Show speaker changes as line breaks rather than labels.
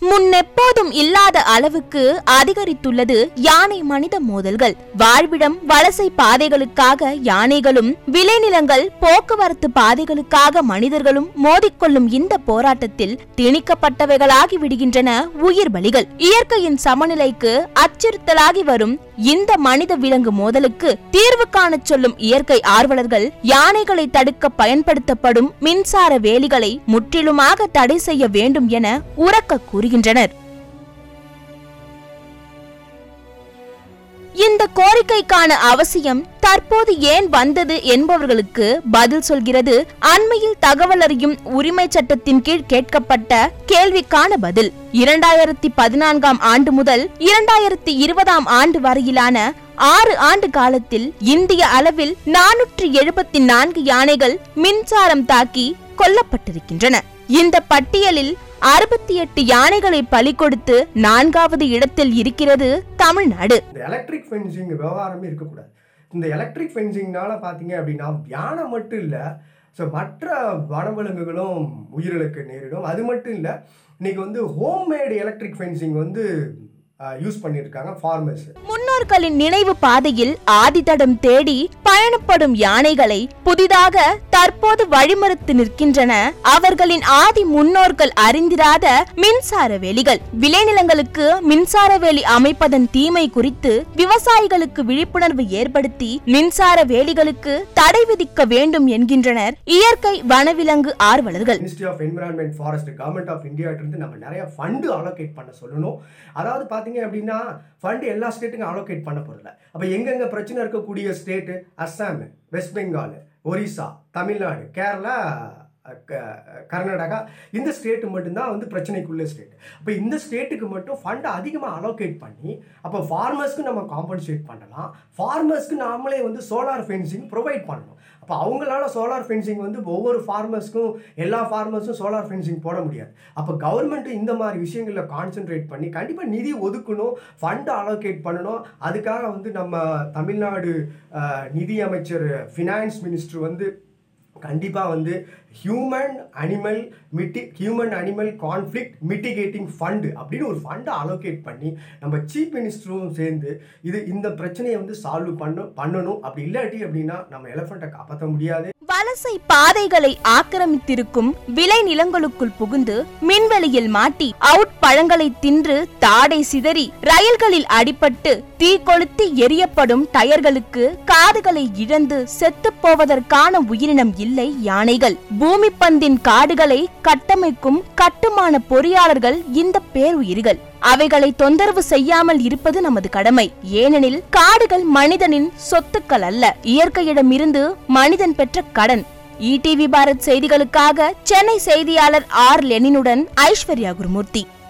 முன்னெப்போதும் இல்லாத அளவுக்கு அதிகரித்துள்ளது யானை மனித மோதல்கள் வாழ்விடம் வலசை பாதைகளுக்காக யானைகளும் விளைநிலங்கள் போக்குவரத்து பாதைகளுக்காக மனிதர்களும் மோதிக்கொள்ளும் இந்த போராட்டத்தில் திணிக்கப்பட்டவைகளாகி விடுகின்றன உயிர் பலிகள் இயற்கையின் சமநிலைக்கு அச்சுறுத்தலாகி வரும் இந்த மனித விலங்கு மோதலுக்கு தீர்வு காணச் சொல்லும் இயற்கை ஆர்வலர்கள் யானைகளை தடுக்க பயன்படுத்தப்படும் மின்சார வேலிகளை முற்றிலுமாக தடை செய்ய வேண்டும் என உரக்க கூறுகின்றனர் இந்த கோரிக்கைக்கான அவசியம் தற்போது ஏன் வந்தது என்பவர்களுக்கு பதில் சொல்கிறது அண்மையில் தகவல் அறியும் உரிமை சட்டத்தின் கீழ் கேட்கப்பட்ட கேள்விக்கான பதில் இரண்டாயிரத்தி பதினான்காம் ஆண்டு முதல் இரண்டாயிரத்தி இருபதாம் ஆண்டு வரையிலான ஆறு ஆண்டு காலத்தில் இந்திய அளவில் நானூற்று எழுபத்தி நான்கு யானைகள் மின்சாரம் தாக்கி கொல்லப்பட்டிருக்கின்றன இந்த பட்டியலில் அறுபத்தி எட்டு யானைகளை பலி கொடுத்து நான்காவது இடத்தில் இருக்கிறது தமிழ்நாடு
இந்த எலக்ட்ரிக் ஃபென்சிங் விவகாரமே இருக்கக்கூடாது இந்த எலக்ட்ரிக் ஃபென்சிங்னால பார்த்தீங்க அப்படின்னா யானை மட்டும் இல்லை ஸோ மற்ற வனவிலங்குகளும் உயிரிழக்க நேரிடும் அது மட்டும் இல்லை இன்னைக்கு வந்து ஹோம்மேடு எலக்ட்ரிக் ஃபென்சிங் வந்து யூஸ் பண்ணியிருக்காங்க ஃபார்மர்ஸ்
முன்னோர்களின் நினைவு பாதையில் ஆதிதடம் தேடி பயணப்படும் யானைகளை புதிதாக தற்போது வழிமறுத்து நிற்கின்றன அவர்களின் ஆதி முன்னோர்கள் அறிந்திராத மின்சார வேலிகள் விளைநிலங்களுக்கு மின்சார வேலி அமைப்பதன் தீமை குறித்து விவசாயிகளுக்கு விழிப்புணர்வு ஏற்படுத்தி மின்சார வேலிகளுக்கு தடை விதிக்க வேண்டும் என்கின்றனர் இயற்கை வனவிலங்கு ஆர்வலர்கள்
ministry of environment forest government of இந்தியாட்டிருந்து நம்ம நிறைய ஃபண்டு அலோகேட் பண்ண சொல்லணும் அதாவது பார்த்தீங்க அப்படின்னா ஃபண்டு எல்லா ஸ்டேட்டுக்கும் அலோகேட் பண்ண போகிறல அப்போ எங்கெங்கே பிரச்சனை இருக்கக்கூடிய ஸ்டேட்டு அஸ்ஸாம் வெஸ்ட் பெங்கால் ஒரிசா தமிழ்நாடு கேரளா க- கர்நாடகா இந்த ஸ்டேட்டு மட்டும்தான் வந்து பிரச்சனைக்குள்ள ஸ்டேட் அப்போ இந்த ஸ்டேட்டுக்கு மட்டும் ஃபண்டை அதிகமாக அலோகேட் பண்ணி அப்போ ஃபார்மர்ஸ்க்கு நம்ம காம்பன்சேட் பண்ணலாம் ஃபார்மர்ஸ்க்கு நாமளே வந்து சோலார் ஃபென்சிங் ப்ரொவைட் பண்ணணும் அப்போ அவங்களால சோலார் ஃபென்சிங் வந்து ஒவ்வொரு ஃபார்மர்ஸ்க்கும் எல்லா ஃபார்மர்ஸும் சோலார் ஃபென்சிங் போட முடியாது அப்போ கவர்மெண்ட் இந்த மாதிரி விஷயங்களில் கான்சென்ட்ரேட் பண்ணி கண்டிப்பாக நிதி ஒதுக்கணும் ஃபண்டு அலோகேட் பண்ணணும் அதுக்காக வந்து நம்ம தமிழ்நாடு அஹ், நிதி அமைச்சர் ஃபினான்ஸ் மினிஸ்டர் வந்து கண்டிப்பாக வந்து ஹியூமன் அனிமல் மிட்டி human animal conflict mitigating fund அப்படின்னு ஒரு ஃபண்டை அலோகேட் பண்ணி நம்ம சீஃப் மினிஸ்டரும் சேர்ந்து இது இந்த பிரச்சனையை வந்து சால்வ் பண்ண பண்ணணும் அப்படி இல்லாட்டி அப்படின்னா நம்ம எலஃபண்ட்டை காப்பாற்ற முடியாது
வலசை பாதைகளை ஆக்கிரமித்திருக்கும் விளை நிலங்களுக்குள் புகுந்து மின்வெளியில் மாட்டி அவுட் பழங்களை தின்று தாடை சிதறி ரயில்களில் அடிபட்டு தீ கொளுத்தி எரியப்படும் டயர்களுக்கு காதுகளை இழந்து செத்துப் போவதற்கான உயிரினம் இல்லை யானைகள் பூமி பந்தின் காடுகளை கட்டமைக்கும் கட்டுமான பொறியாளர்கள் இந்த பேருயிர்கள் அவைகளை தொந்தரவு செய்யாமல் இருப்பது நமது கடமை ஏனெனில் காடுகள் மனிதனின் சொத்துக்கள் அல்ல இயற்கையிடமிருந்து மனிதன் பெற்ற கடன் இடிவி பாரத் செய்திகளுக்காக சென்னை செய்தியாளர் ஆர் லெனினுடன் ஐஸ்வர்யா குருமூர்த்தி